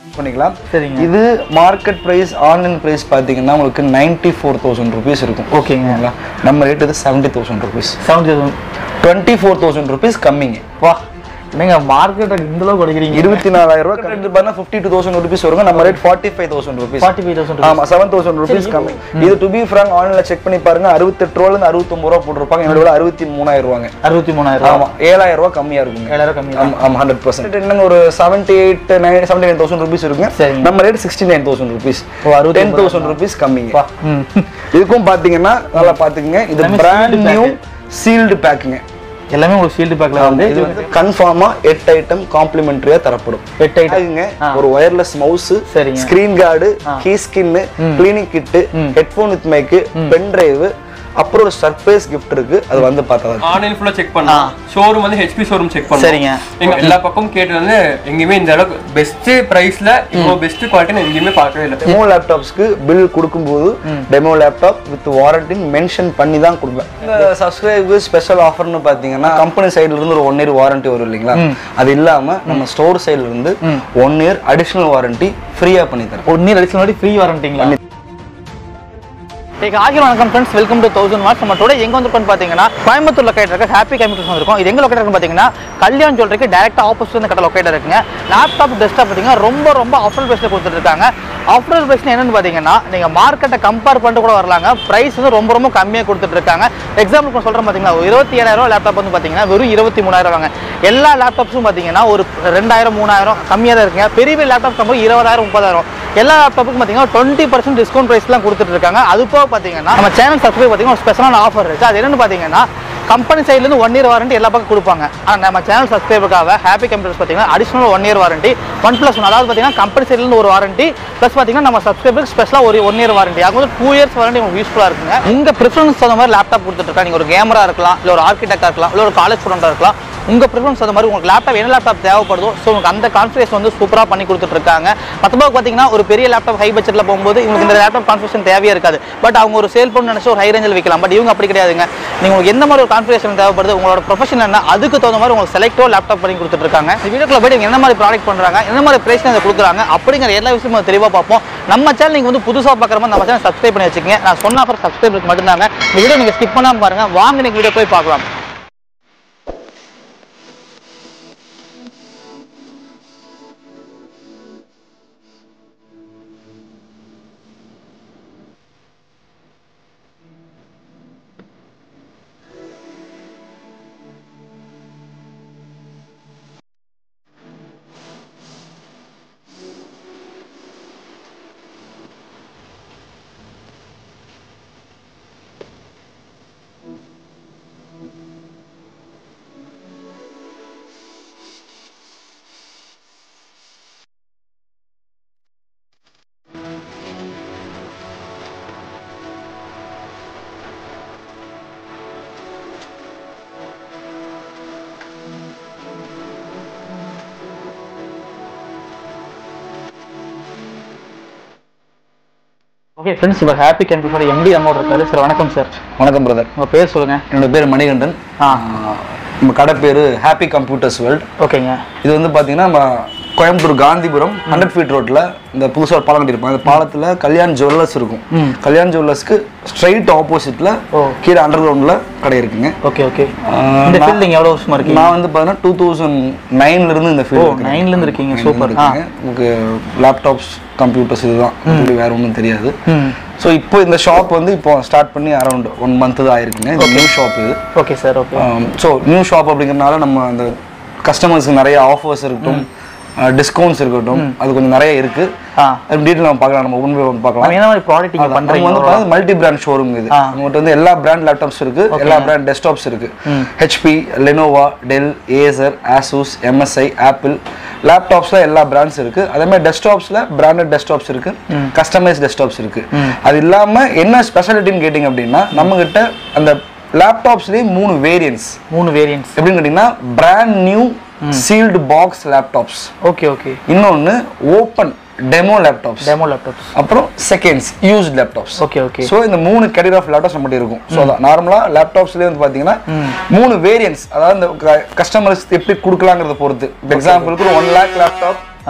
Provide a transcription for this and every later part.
பண்ணிக்கலாம் சரிங்க. இது மார்க்கெட் பிரைஸ் ஆன்லைன் பிரைஸ் பார்த்தீங்கன்னா உங்களுக்கு நைன்டி ஃபோர் தௌசண்ட் ருபீஸ் இருக்கும் ஓகேங்க ஓகேங்களா நம்ம ரேட் இது seventy thousand rupees seventy thousand twenty four thousand rupees கம்மிங்க வா என்னங்க மார்க்கெட் இந்த அளவுக்கு கொடுக்குறீங்க இருபத்தி நாலாயிரம் ரூபாய் கரெக்ட் பார்த்தா ஃபிஃப்டி டூ தௌசண்ட் ருபீஸ் வரும் நம்ம rate forty five thousand rupees forty five thousand ஆமா செவன் தௌசண்ட் ருபீஸ் கம்மி இது டு பி ஃப்ராங்க் ஆன்லைன்ல செக் பண்ணி பாருங்க அறுபத்தெட்டு ரூபாயில அறுபத்தொம்பது ரூபா போட்டிருப்பாங்க என்னோட விலை அறுபத்தி மூணாயிரம் ரூபாங்க அறுபத்தி மூணாயிரம் ஆமா ஏழாயிரம் ரூபாய் கம்மியா இருக்குங்க ஏழாயிரம் கம்மி ஆமா ஆமா ஹண்ட்ரட் பர்சன்ட் என்னங்க ஒரு seventy eight nine seventy nine thousand rupees இருக்குங்க சரிங்க. நம்ம rate sixty nine thousand rupees ஓ, அறுபத்தி டென் தௌசண்ட் ருபீஸ் கம்மிங்க வா ம் இதுக்கும் பாத்தீங்கன்னா நல்லா பாத்துக்கங்க இது எல்லாமே பிராண்ட் sealed நியூ சீல்டு பேக்குங்க எல்லாமே உங்களுக்கு ஷீல்டு பேக்கில் வந்து இது வந்து கன்ஃபார்மா எட்டு ஐட்டம் காம்ப்ளிமெண்டரியா தரப்படும் எட்டு ஐட்டம் ஆகுங்க ஒரு ஒயர்லெஸ் மவுஸ் சரிங்க. Screen guard key skin cleaning kit headphone with mic pen drive அப்புறம் ஒரு சர்ப்ரைஸ் கிஃப்ட் இருக்கு அது வந்து பார்த்தா ஆன்லைன் ஃபுல்லா செக் பண்ணலாம் ஷோரூம் வந்து ஹெச்பி ஷோரூம் செக் பண்ணலாம் சரிங்க. எங்க எல்லா பக்கமும் கேட்டு வந்து எங்கேயுமே இந்த அளவுக்கு பெஸ்ட் பிரைஸ்ல இவ்வளோ பெஸ்ட் குவாலிட்டி எங்கேயுமே பார்க்கவே இல்லை டெமோ லேப்டாப்ஸ்க்கு பில் கொடுக்கும்போது டெமோ லேப்டாப் வித் வாரண்டின்னு மென்ஷன் பண்ணி தான் கொடுப்பேன் இந்த சப்ஸ்கிரைபுக்கு ஸ்பெஷல் ஆஃபர்னு பார்த்தீங்கன்னா கம்பெனி சைடுல இருந்து ஒரு ஒன் இயர் வாரண்டி வரும் இல்லைங்களா அது இல்லாம நம்ம ஸ்டோர் சைடுல இருந்து ஒன் இயர் அடிஷனல் வாரண்டி ஃப்ரீயா பண்ணி தரேன் ஒன் இயர் அடிச்சு ஃப்ரீ வாரண்டிங்களா டேக் ஆகிய வணக்கம் friends welcome to thousand watts நம்ம டூடே எங்கே வந்திருக்கோம்னு பார்த்தீங்கன்னா கோயம்புத்தூர் லொக்கேட் இருக்க ஹாப்பி கம்ப்யூட்டர்ஸ் வந்திருக்கோம் இது எங்க லொக்கேட் இருக்குன்னு பார்த்தீங்கன்னா கல்யாண் ஜுவல்லரிக்கு டேரக்ட் ஆப்போசிட் இந்த கடை லொக்கேட் இருக்குங்க லேப்டாப் டெஸ்க்டாப் பார்த்தீங்கன்னா ரொம்ப ரொம்ப ஆஃபர் பேஸில் கொடுத்துருக்காங்க ஆஃபர் பேஸ் என்னன்னு பார்த்தீங்கன்னா நீங்கள் மார்க்கெட்டை கம்பேர் பண்ணிட்டு கூட வரலாங்க ப்ரைஸ் வந்து ரொம்ப ரொம்ப கம்மியாக கொடுத்துட்ருக்காங்க எக்ஸாம்பிள் சொல்கிறேன் பார்த்தீங்கன்னா ஒரு இருபத்தி ஏழாயிரம் லேப்டாப் வந்து பார்த்தீங்கன்னா வெறும் இருபத்தி மூணாயிரம் வாங்க எல்லா லேப்டாப்ஸும் பார்த்தீங்கன்னா ஒரு ரெண்டாயிரம் மூணாயிரம் கம்மியாக தான் இருக்குங்க பெரிய பெரிய லேப்டாப் கம்பெனி இருபதாயிரம் முப்பதாயிரம் எல்லா லேப்டாப்புக்கும் பார்த்தீங்கன்னா டுவெண்ட்டி பர்சன்ட் டிஸ்கவுண்ட் ப்ரைஸ்லாம் கொடுத்துட்டு இருக்காங்க அது போக பார்த்தீங்கன்னா நம்ம சேனல் சப்ஸ்கிரைப் பார்த்தீங்கன்னா ஒரு ஸ்பெஷலான ஆஃபர் இருக்குது அது என்னன்னு பார்த்தீங்கன்னா கம்பெனி சைட்லேருந்து ஒன் இயர் வாரண்டி எல்லா பக்கம் கொடுப்பாங்க ஆனால் நம்ம சேனல் சப்ஸ்கிரைபருக்காக ஹாப்பி கம்ப்யூட்டர்ஸ் பார்த்தீங்கன்னா additional one year warranty one plus one அதாவது பார்த்தீங்கன்னா கம்பெனி சைட்லேருந்து ஒரு வாரண்டி ப்ளஸ் பார்த்தீங்கன்னா நம்ம சப்ஸ்கிரைபருக்கு ஸ்பெஷலாக ஒரு ஒன் இயர் வாரண்டி அது வந்து டூ இயர்ஸ் வாரண்டி உங்களுக்கு யூஸ்ஃபுல்லாக இருக்குங்க உங்கள் ப்ரிஃபரன்ஸ் அந்த மாதிரி லேப்டாப் கொடுத்துட்ருக்காங்க நீங்கள் ஒரு கேமரா இருக்கலாம் இல்லை ஒரு ஆர்கிடெக்டாக இருக்கலாம் இல்லை ஒரு காலேஜ் ஸ்டூடெண்ட்டாக இருக்கலாம் உங்கள் ப்ரிஃபரன்ஸ் அந்த மாதிரி உங்களுக்கு லேப்டாப் என்ன லேப்டாப் தேவைப்படுதோ ஸோ உங்களுக்கு அந்த கான்ஃபிகரேஷன் வந்து சூப்பராக பண்ணி கொடுத்துட்ருக்காங்க மற்றபடி பார்த்தீங்கன்னா ஒரு பெரிய லேப்டாப் ஹை பட்ஜெட்டில் போகும்போது இவங்களுக்கு இந்த லேப்டாப் கான்ஃபிகரேஷன் தேவையே இருக்காது பட் அவங்க ஒரு சேல் பண்ண நினச்சி ஒரு ஹை ரேஞ்சில் வைக்கலாம் பட் இவங்க அப்படி கிடையாதுங்க நீங்கள் உங்களுக்கு எந்த மாதிரி ஒரு கான்ஃபிகரேஷன் தேவைப்படுது உங்களோட ப்ரொஃபஷன் என்ன அதுக்கு தகுந்த மாதிரி உங்களுக்கு செலக்டோ லேப்டாப் பண்ணி கொடுத்துட்ருக்காங்க இந்த வீடியோக்குள்ள போய்ட்டு இவங்க என்ன மாதிரி ப்ராடக்ட் பண்ணுறாங்க என்ன மாதிரி ப்ரைஸ் அதை கொடுக்குறாங்க அப்படிங்கிற எல்லா விஷயமும் தெளிவாக பார்ப்போம் நம்ம சேனல் நீங்கள் வந்து புதுசாக பார்க்குற மாதிரி நம்ம சேனல் சப்ஸ்கிரைப் பண்ணி வச்சுக்கோங்க நான் சொன்ன ஆஃபர் சப்ஸ்கிரைபருக்கு மட்டும்தாங்க இந்த வீடியோ நீங்கள் ஸ்கிப் பண்ணாமல் பாருங்க வாங்க நீங்கள் வீடியோ போய் பார்க்கலாம் ஓகே ஃப்ரெண்ட்ஸ் இப்போ ஹாப்பி கம்ப்யூட்டர் எம்டி அமௌண்ட் இருக்காரு சார் வணக்கம் சார் வணக்கம் பிரதர் உங்கள் பேர் சொல்லுங்கள் என்னோட பேர் மணிகண்டன் ஆ நம்ம கடை பேர் ஹாப்பி கம்ப்யூட்டர்ஸ் வேர்ல்ட் ஓகேங்க இது வந்து பார்த்தீங்கன்னா நம்ம கோயம்புத்தூர் காந்திபுரம் ஹண்ட்ரட் ஃபீட் ரோட்ல இந்த புதுசாக ஒரு பாலம் கட்டியிருப்பாங்க அந்த பாலத்தில் கல்யாண் ஜுவல்லர்ஸ் இருக்கும் கல்யாண் ஜுவல்லர்ஸ்க்கு ஸ்ட்ரைட் ஆப்போசிட்ல ஓ. கீழே அண்டர் கிரவுண்டில் கடை இருக்குங்க ஓகே ஓகே ஆஹ் இந்த நான்- ஃபீல்டு நீங்கள் எவ்வளோ வருஷமா இருக்கீங்க நான் வந்து பார்த்தீங்கன்னா டூ தௌசண்ட் நைன்ல இருந்து இந்த ஓ ஃபீல்டு நைன்ல இருந்து இருக்கீங்க சூப்பர் ஆ உங்களுக்கு லேப்டாப்ஸ் கம்ப்யூட்டர்ஸ் இதுதான் மற்றபடி வேற ஒன்றும் தெரியாது ம் ஸோ இப்போ இந்த ஷாப் வந்து இப்போ ஸ்டார்ட் பண்ணி அரௌண்ட் ஒன் மந்த் தான் ஆயிருக்குங்க இது நியூ ஷாப் இது okay sir okay so new shop அப்படிங்கறனால நம்ம அந்த கஸ்டமர்ஸ்க்கு நிறைய ஆஃபர்ஸ் இருக்கட்டும் டிஸ்கவுண்ட்ஸ் இருக்கட்டும் அது கொஞ்சம் நிறைய இருக்கு ஆ டீட்டெயில் நம்ம பார்க்கலாம் நம்ம உண்மை பார்க்கலாம் நம்ம என்ன மாதிரி ப்ராடக்ட் நீங்கள் நம்ம வந்து பண்ணுறீங்க மல்டி பிராண்ட் ஷோரூம் இது ஆ. நம்மகிட்ட வந்து எல்லா பிராண்ட் லேப்டாப்ஸ் இருக்கு எல்லா பிராண்ட் டெஸ்க்டாப்ஸ் இருக்கு HP Lenovo Dell Acer Asus MSI Apple லேப்டாப்ஸ்ல எல்லா பிராண்ட்ஸ் இருக்கு அதே மாதிரி டெஸ்க்டாப்ஸ்ல பிராண்டட் டெஸ்க்டாப்ஸ் இருக்கு கஸ்டமைஸ் டெஸ்க்டாப்ஸ் இருக்கு அது இல்லாம என்ன ஸ்பெஷாலிட்டின்னு கேட்டிங்க அப்படின்னா நம்ம கிட்ட அந்த லேப்டாப்ஸ்லேயே மூணு வேரியன்ஸ் மூணு வேரியன்ட்ஸ் எப்படின்னு கேட்டிங்கன்னா brand new sealed box laptops okay okay இன்னொன்று open demo laptops demo laptops அப்புறம் seconds used laptops okay okay so இந்த மூணு கேட்டகரி ஆஃப் லேப்டாப்ஸ் நம்மகிட்ட இருக்கும் ஸோ அதான் நார்மலாக லேப்டாப்ஸ்லேயே வந்து பார்த்தீங்கன்னா மூணு வேரியன்ட்ஸ் அதாவது இந்த கஸ்டமர்ஸ் எப்படி கொடுக்கலாங்கிறத பொறுத்து எக்ஸாம்பிளுக்கு ஒரு ஒன் லேக் லேப்டாப் ஆ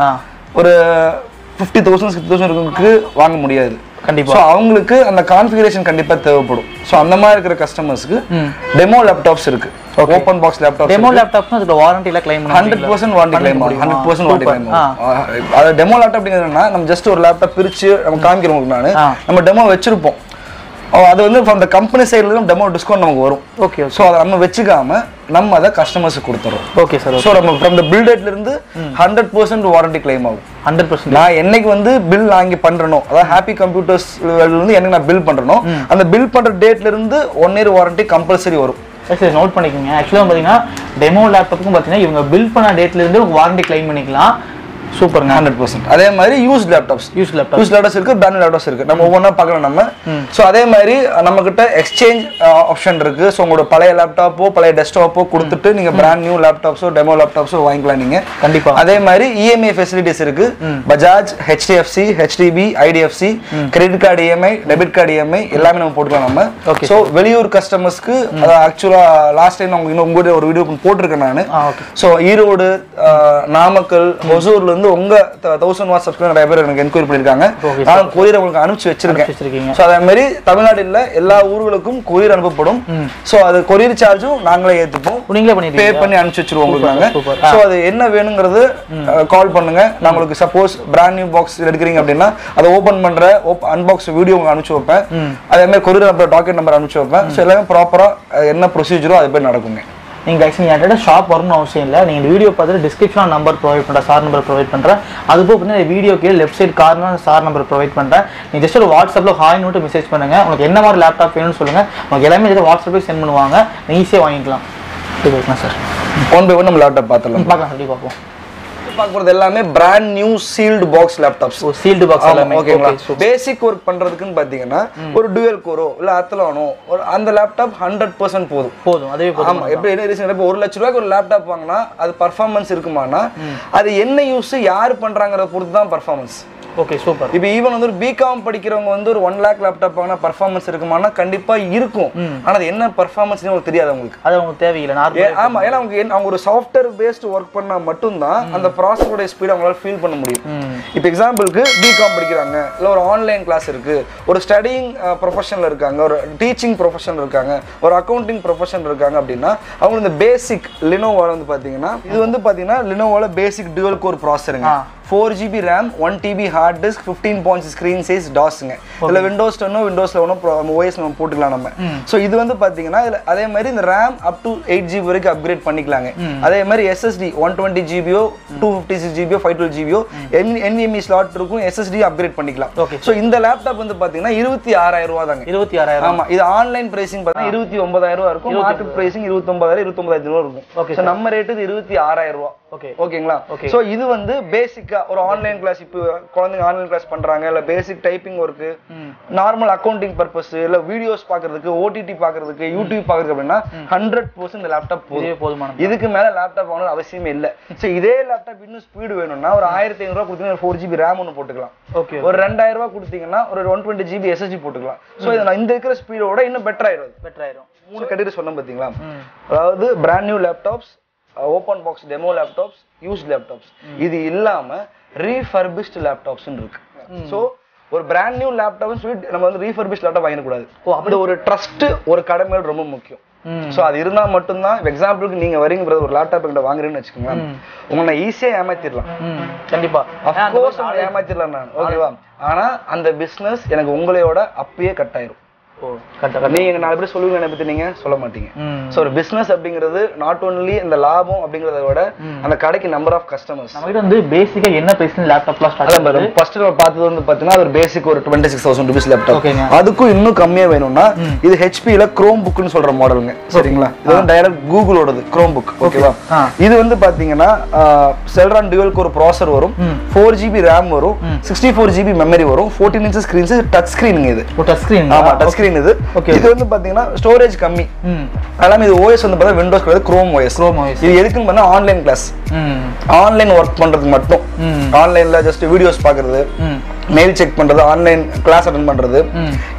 ஒரு ஃபிஃப்டி தௌசண்ட் சிக்ஸ்டி தௌசண்ட் வாங்க முடியாது கண்டிப்பா. ஸோ அவங்களுக்கு அந்த கான்ஃபிகரேஷன் கண்டிப்பா தேவைப்படும் ஸோ அந்த மாதிரி இருக்கிற கஸ்டமர்ஸ்க்கு டெமோ லேப்டாப்ஸ் இருக்கு ஓப்பன் பாக்ஸ் லேப்டாப் டெமோ லேப்டாப்னா அதுக்கு வாரண்டில கிளைம் பண்ண ஹண்ட்ரட் பர்சன்ட் வாரண்டி கிளைம் ஆகும் ஹண்ட்ரட் பர்சன்ட் வாரண்டி கிளைம் ஆகும் அது டெமோ லேப்டாப் அப்படிங்கிறதுனா நம்ம ஜஸ்ட் ஒரு லேப்டாப் பிரிச்சு நம்ம காமிக்கிறோம் உங்களுக்கு நான் ஆ. நம்ம டெமோ வச்சிருப்போம் அஹ் அது வந்து ஃப்ரம் த கம்பெனி சைடுல டெமோ டிஸ்கவுண்ட் நமக்கு வரும் ஓகே ஸோ அதை நம்ம வச்சுக்காம நம்ம அதை கஸ்டமர்ஸுக்கு கொடுத்துறோம் ஓகே சார் ஸோ நம்ம ஃப்ரம் த பில்டேட்ல இருந்து ஹண்ட்ரட் பர்சன்ட் வாரண்டி கிளைம் ஆகும் ஹண்ட்ரட் பர்சன்ட் நான் என்னைக்கு வந்து பில் வாங்கி பண்றனோ அதாவது ஹாப்பி கம்ப்யூட்டர்ஸ் இருந்து என்னைக்கு நான் பில் பண்றனோ அந்த பில் பண்ற டேட்ல இருந்து ஒன் இயர் வாரண்டி கம்பல்சரி வரும் சரி நோட் பண்ணிக்கோங்க ஆக்சுவலாக பார்த்தீங்கன்னா டெமோ லேப்டாப்புக்கும் பார்த்தீங்கன்னா இவங்க பில் பண்ண டேட்ல இருந்து வாரண்டி கிளைம் பண்ணிக்கலாம் சூப்பருங்க ஹண்ட்ரட் பர்சன்ட் அதே மாதிரி use laptops use laptop use laptops இருக்கு பிராண்ட் லேப்டாப்ஸ் இருக்கு நம்ம ஒவ்வொன்றா பார்க்கலாம் நம்ம ஸோ அதே மாதிரி நம்ம கிட்ட எக்ஸ்சேஞ்ச் ஆப்ஷன் இருக்கு ஸோ உங்களோட பழைய லேப்டாப்போ பழைய டெஸ்க்டாப்போ கொடுத்துட்டு நீங்க பிராண்ட் நியூ லேப்டாப்ஸோ டெமோ லேப்டாப்ஸோ வாங்கிக்கலாம் நீங்க கண்டிப்பா அதே மாதிரி இஎம்ஐ ஃபெசிலிட்டிஸ் இருக்கு Bajaj HDFC HDB IDFC credit card EMI debit card EMI எல்லாமே நம்ம போட்டுக்கலாம் நம்ம Okay, ஸோ வெளியூர் கஸ்டமர்ஸ்க்கு ஆக்சுவலா லாஸ்ட் டைம் அவங்க இன்னும் உங்கள்கிட்ட ஒரு வீடியோ போட்டிருக்கேன் நான் ஆ ஓகே ஸோ ஈரோடு அஹ், நாமக்கல் ஒசூர்ல இருந்து உங்க தௌசண்ட் வாட்ஸ் சப்ஸ்கிரைபர் நிறைய பேர் எனக்கு என்கொயரி பண்ணிருக்காங்க Okay, நான் கொரியர் உங்களுக்கு அனுப்பிச்சு வச்சிருக்கேன் வச்சிருக்கீங்க ஸோ அதே மாதிரி தமிழ்நாடு இல்ல எல்லா ஊர்களுக்கும் கொரியர் அனுப்பப்படும் ஸோ அது கொரியர் சார்ஜும் நாங்களே ஏத்துப்போம் நீங்களே பே பண்ணிடுறீங்க பண்ணி அனுப்பிச்சு வச்சிருவோம் உங்களுக்கு நாங்க super. ஸோ அது என்ன வேணுங்கிறது கால் பண்ணுங்க நான் உங்களுக்கு சப்போஸ் பிராண்ட் நியூ பாக்ஸ் எடுக்கிறீங்க அப்படின்னா அதை ஓபன் பண்ற அன்பாக்ஸ் வீடியோ உங்களுக்கு அனுப்பிச்சு வைப்பேன் அதே மாதிரி கொரியர் நம்பர் டாக்கெட் நம்பர் அனுப்பிச்சு வைப்பேன் ஸோ எல்லாமே ப்ராப்பரா என்ன ப்ரொசீஜரோ அது போய் நடக்குங்க நீங்கள் ஆக்சுவலி என்கிட்ட ஷாப் வரணும்னு அவசியம் இல்லை நீங்கள் இந்த வீடியோ பார்த்துட்டு டிஸ்கிரிப்ஷன் நம்பர் ப்ரொவைட் பண்ணுறேன் சார் நம்பர் ப்ரொவைட் பண்ணுறேன் அது போக பார்த்தீங்கன்னா வீடியோ கீழே left side corner sir number provide பண்ணுறேன் நீங்கள் ஜஸ்ட் ஒரு வாட்ஸ்அப்பில் ஹாய் நோட்டு மெசேஜ் பண்ணுங்க உங்களுக்கு என்ன மாதிரி லேப்டாப் வேணும்னு சொல்லுங்கள் உங்களுக்கு எல்லாமே இதில் வாட்ஸ்அப்பில் சென்ட் பண்ணுவாங்க நீங்கள் ஈஸியாக வாங்கிக்கலாம் இது ஓகேங்களா சார் ஒன் பை ஒன் நம்ம லேப்டாப் பார்த்துலாம் பார்க்கலாம் சொல்லி பார்ப்போம் பார்க்க போறது எல்லாமே brand new sealed box laptops oh sealed box எல்லாமே ஓகேங்களா ஓகே பேசிக் ஒர்க் பண்றதுக்குன்னு பாத்தீங்கன்னா ஒரு டுவெல் கோரோ இல்ல அத்தலானோ ஒரு அந்த லேப்டாப் ஹண்ட்ரட் பர்சன்ட் போதும் போதும் அதுவே போதும் ஆமா எப்படி என்ன ரீசன் இப்போ ஒரு லட்ச ரூபாய்க்கு ஒரு லேப்டாப் வாங்கினா அது பர்ஃபார்மன்ஸ் இருக்குமானா அது என்ன யூஸ் யார் பண்றாங்கறத பொறுத்து தான் பர்ஃபார்மன்ஸ் ஓகே சூப்பர் இப்போ ஈவன் வந்து ஒரு பிகாம் படிக்கிறவங்க வந்து ஒரு ஒன் லேக் லேப்டாப் வாங்கினா பர்ஃபார்மன்ஸ் இருக்குமானா கண்டிப்பா இருக்கும் ஆனா அது என்ன பர்ஃபார்மன்ஸ் உங்களுக்கு தெரியாது உங்களுக்கு அது உங்களுக்கு தேவையில்லை ஏ- நார்மல் ஆமா ஏன்னா அவங்க என்ன- அவங்க ஒரு சாஃப்ட்வேர் பேஸ்ட் ஒர்க் பண்ணா மட்டும்தான் அந்த ப்ராசஸோட ஸ்பீட் அவங்களால ஃபீல் பண்ண முடியும் இப்போ எக்ஸாம்பிளுக்கு பிகாம் படிக்கிறாங்க இல்ல ஒரு ஆன்லைன் கிளாஸ் இருக்கு ஒரு ஸ்டடிங் ப்ரொஃபஷனில் இருக்காங்க ஒரு டீச்சிங் ப்ரொஃபஷன் இருக்காங்க ஒரு அக்கௌண்டிங் ப்ரொஃபஷன் இருக்காங்க அப்படின்னா அவங்க இந்த பேசிக் லினோவால வந்து பாத்தீங்கன்னா இது வந்து பாத்தீங்கன்னா லினோவால பேசிக் டுவல் கோர் ப்ராசருங்க ஆ. Four GB RAM one TB hard disk fifteen point screen size டாஸ்ங்க இதில் விண்டோஸ் டென்னோ விண்டோஸ் லெவனோ ஓஎஸ் நம்ம போட்டுக்கலாம் நம்ம ஸோ இது வந்து பார்த்தீங்கன்னா இதில் அதே மாதிரி இந்த RAM up to eight GB வரைக்கும் அப்கிரேட் பண்ணிக்கலாங்க அதே மாதிரி எஸ்எஸ்டி ஒன் டுவெண்ட்டி ஜிபியோ டூ ஃபிஃப்டி சிக்ஸ் ஜிபியோ ஃபைவ் டுவெல் ஜிபியோ என் என்இஎம்இ ஸ்லாட் இருக்கும் எஸ்எஸ்டி அப்கிரேட் பண்ணிக்கலாம் Okay. ஸோ இந்த லேப்டாப் வந்து பார்த்தீங்கன்னா இருபத்தி ஆறாயிரம் ரூபா தாங்க இருபத்தி ஆறாயிரம் ஆமா இது ஆன்லைன் பிரைசிங் பார்த்தீங்கன்னா இருபத்தி ஒன்பதாயிரம் ரூபா இருக்கும் மார்க்கெட் பிரைசிங் இருபத்தி ஒன்பதாயிரம் இருபத்தி ஒன்பதாயிரம் ரூபா இருக்கும் Okay, ஸோ நம்ம ரேட்டு இது இருபத்தி ஆறாயிரம் ரூபா ஓகே ஓகேங்களா Okay. சோ இது வந்து பேசிக்கா ஒரு ஆன்லைன் கிளாஸ் இப்போ குழந்தைங்க ஆன்லைன் கிளாஸ் பண்றாங்க இல்ல basic typing work normal accounting purpose இல்ல வீடியோஸ் பாக்குறதுக்கு ஓடிடி பாக்குறதுக்கு யூடியூப் பாக்குறதுக்கு அப்படின்னா ஹண்ட்ரட் பர்சன்ட் இந்த லேப்டாப் இதுவே போதும் போதுமானது இதுக்கு மேல லேப்டாப் வாங்கணும் அவசியமே இல்ல சோ இதே லேப்டாப் இன்னும் ஸ்பீடு வேணும்னா ஒரு ஆயிரத்தி ஐநூறு ரூபா கொடுத்தீங்கன்னா ஃபோர் ஜிபி ரேம் ஒன்று போட்டுக்கலாம் ஓகே ஒரு ரெண்டாயிரம் ரூபாய் கொடுத்தீங்கன்னா ஒரு ஒன் டுவெண்ட்டி ஜிபி எஸ்எஸ்டி போட்டுக்கலாம் சோ இது நான் இந்த இருக்கிற ஸ்பீடோட இன்னும் பெட்டர் ஆயிடும் பெட்டர் ஆயிரும் மூணு கேட்டகரி சொன்னேன் பாத்தீங்களா ம் அதாவது brand new laptops open box demo laptops use laptops இது இல்லாம ரீஃபர்பிஷ்ட் லேப்டாப்ஸ் இருக்கு ஸோ ஒரு பிராண்ட் நியூ லேப்டாப்னு சொல்லி நம்ம வந்து ரீஃபர்பிஷ்ட் லேப்டாப் வாங்கிடக்கூடாது ஓ, அப்படி ஒரு ட்ரஸ்ட் ஒரு கடமை ரொம்ப முக்கியம் ம். ஸோ அது இருந்தா மட்டும்தான் எக்ஸாம்பிளுக்கு நீங்க வரீங்க brother, ஒரு லேப்டாப் எங்கிட்ட வாங்குறீங்கன்னு வச்சுக்கோங்களேன் உங்களை நான் ஈஸியா ஏமாத்திடலாம் ம் கண்டிப்பா அஃப்கோர்ஸ் உங்களை ஏமாத்திடலாம் நான் ஓகேவா ஆனா அந்த பிசினஸ் எனக்கு உங்களையோட அப்பயே கட் ஆயிரும் ஓ கரெக்டாக நீங்க நாலு பேர் சொல்லுவீங்க என்ன பத்தி நீங்க சொல்ல மாட்டீங்க ம் ஸோ ஒரு பிசினஸ் அப்படிங்கிறது நாட் ஓன்லி இந்த லாபம் அப்படிங்கிறத விட அந்த கடைக்கு நம்பர் ஆஃப் கஸ்டமர்ஸ் நம்ம கிட்ட வந்து பேசிக்கா என்ன பிரைஸ்ல லேப்டாப்லாம் ஸ்டார்ட் அதான் மேடம் ஃபர்ஸ்ட் நம்ம பார்த்தது வந்து பார்த்தீங்கன்னா அது ஒரு பேசிக் ஒரு twenty six thousand rupees laptop ஓகேங்க. அதுக்கும் இன்னும் கம்மியா வேணும்னா இது ஹெச்பியில் குரோம் புக்னு சொல்ற மாடலுங்க சரிங்களா இது வந்து டைரக்ட் கூகுளோடது குரோம் புக் ஓகேவா ஆ. இது வந்து பாத்தீங்கன்னா செல்ரான் டுவெல்க்கு ஒரு ப்ராசர் வரும் ஃபோர் ஜிபி ரேம் வரும் சிக்ஸ்டி ஃபோர் ஜிபி மெமரி வரும் ஃபோர்டீன் இன்ச்சஸ் ஸ்க்ரீன்ஸ் டச் ஸ்க்ரீனுங்க இது ஒரு டச் ஸ்கிரீன் ஆமா டச் ஸ்க்ரீன் இது Okay. இது வந்து பாத்தீங்கன்னா ஸ்டோரேஜ் கம்மி ம் எல்லாமே இது ஓஎஸ் வந்து பார்த்தா விண்டோஸ் கிடையாது குரோம் ஓஎஸ் Chrome OS. இது எதுக்குன்னு பார்த்தா ஆன்லைன் கிளாஸ் ம் ஆன்லைன் ஒர்க் பண்றதுக்கு மட்டும் ம். ஆன்லைன்ல ஜஸ்ட் வீடியோஸ் பார்க்கறது ம் மெயில் செக் பண்றது ஆன்லைன் கிளாஸ் அட்டன் பண்றது ம். இதுக்கு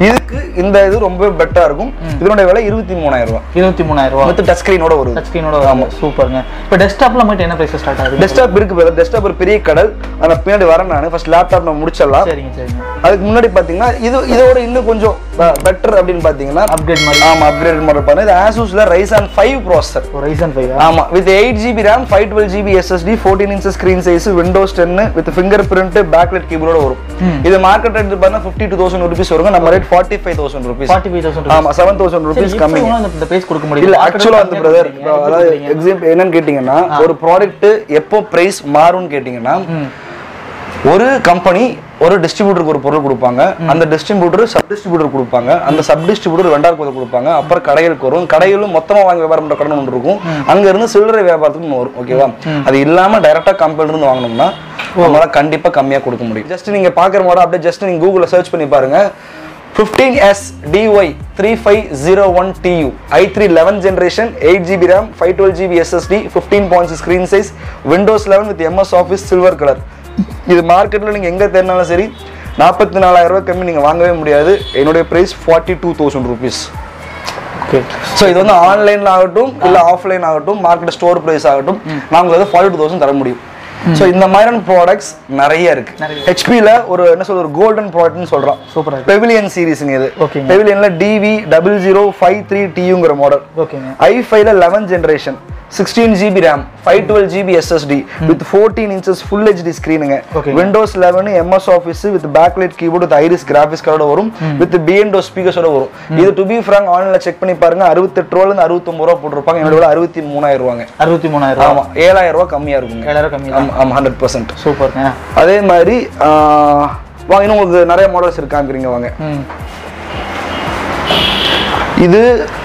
இந்த இது ரொம்ப பெட்டரா இருக்கும் இதனுடைய விலை இருபத்தி மூணாயிரம் ரூபாய் இருபத்தி மூணாயிரம் ரூபா வித் டச் ஸ்கிரீனோட வருது டச் ஸ்க்ரீனோட ஆமா சூப்பருங்க இப்போ டெஸ்க்டாப்ல மட்டும் என்ன பிரைஸ் ஸ்டார்ட் ஆகுது டெஸ்க்டாப் இருக்கு brother. டெஸ்க்டாப் ஒரு பெரிய கடல் அந்த பின்னாடி வரேன் நான் ஃபர்ஸ்ட் லேப்டாப் நம்ம முடிச்சிடலாம் சரிங்க சரிங்க அதுக்கு முன்னாடி பாத்தீங்கன்னா இது இதோட இன்னும் கொஞ்சம் பெட்டர் அப்படின்னு பாத்தீங்கன்னா அப்கிரேட் மாதிரி ஆமா அப்கிரேட் மாடல் பாருங்க இது ஆசூஸ்ல ரைசான் ஃபைவ் ப்ராசஸர் ஒரு ரைசன் ஃபைவ் ஆமா with eight GB RAM five twelve GB SSD fourteen inch screen size Windows ten with fingerprint backlit கீபோர்டோட வரும் இது மார்க்கெட் ரேட் பார்த்தீங்கன்னா ஃபிஃப்டி டூ தௌசண்ட் ருபீஸ் வரும் நம்ம rate forty five thousand rupees forty five thousand ஆமா seven thousand rupees கம்மி இந்த price கொடுக்க இல்ல முடியல ஆக்சுவலா வந்து பிரதர் அதாவது எக்ஸாம்பிள் என்னன்னு கேட்டீங்கன்னா ஒரு ப்ராடக்ட் எப்போ பிரைஸ் மாறும்னு கேட்டீங்கன்னா ஒரு கம்பெனி ஒரு டிஸ்ட்ரிபியூட்டருக்கு ஒரு பொருள் கொடுப்பாங்க அந்த டிஸ்ட்ரிபியூட்டர் சப் டிஸ்ட்ரிபியூட்டர் கொடுப்பாங்க அந்த சப் டிஸ்ட்ரிபியூட்டர் வெண்டார் கோதை கொடுப்பாங்க அப்புறம் கடைகளுக்கு வரும் கடையிலும் மொத்தமா வாங்கி வியாபாரம் பண்ற கடன் ஒன்று இருக்கும் அங்க இருந்து சில்லறை வியாபாரத்துக்கு ஒண்ணு வரும் ஓகேவா அது இல்லாம டைரக்டா கம்பெனில இருந்து வாங்கினோம்னா நம்மளால கண்டிப்பா கம்மியா கொடுக்க முடியும் ஜஸ்ட் நீங்க பாக்குற மாடல் அப்படியே ஜஸ்ட் நீங்க கூகுள்ல சர்ச் பண்ணி பாருங்க 15S DY 3501 TU i3 11 generation 8 GB RAM 512 GB SSD 15 points screen size Windows 11 with MS Office silver color இது மார்க்கெட்ல நீங்க எங்க தேடினாலும் சரி நாற்பத்தி நாலாயிரம் ரூபாய் கம்மி நீங்க வாங்கவே முடியாது என்னுடைய price forty two thousand rupees okay so இது வந்து ஆன்லைன்ல ஆகட்டும் இல்ல ஆஃப்லைன் ஆகட்டும் மார்க்கெட் ஸ்டோர் பிரைஸ் ஆகட்டும் நாங்க வந்து ஃபார்ட்டி டூ தௌசண்ட் தர முடியும் ஸோ இந்த மாதிரியான ப்ராடக்ட்ஸ் நிறைய இருக்கு ஹெச்பியில் ஒரு என்ன சொல்ற ஒரு கோல்டன் ப்ராடக்ட்னு சொல்றோம் சூப்பரா இருக்கு பெவிலியன் சீரிஸ்ங்க இது ஓகேங்க. பெவிலியன்ல DV double zero five three டியூங்கிற மாடல் ஓகேங்க ஐ ஃபைவ்ல eleven generation sixteen GB RAM five twelve GB SSD with fourteen inches full HD ஸ்க்ரீனுங்க Okay. Windows eleven MS Office with backlight keyboard with Iris graphics கார்டோட வரும் with பிஎன்டோ ஸ்பீக்கர்ஸோட வரும் இது டு பி ஃப்ராங்க் ஆன்லைன்ல செக் பண்ணி பாருங்க அறுபத்தெட்டு ரூபாயிலிருந்து அறுபத்தொம்பது ரூபா போட்டிருப்பாங்க என்னோட விலை அறுபத்தி மூணாயிரம் ரூபாங்க அறுபத்தி மூணாயிரம் ரூபா ஆமா ஏழாயிரம் ரூபாய் கம்மியா இருக்குங்க ஏழாயிரம் கம்மி ஆமா ஆமா ஹண்ட்ரட் பர்சன்ட் சூப்பருங்க அதே மாதிரி ஆஹ், வாங்க இன்னும் உங்களுக்கு நிறைய மாடல்ஸ் இருக்காங்கிறீங்க வாங்க ம் இது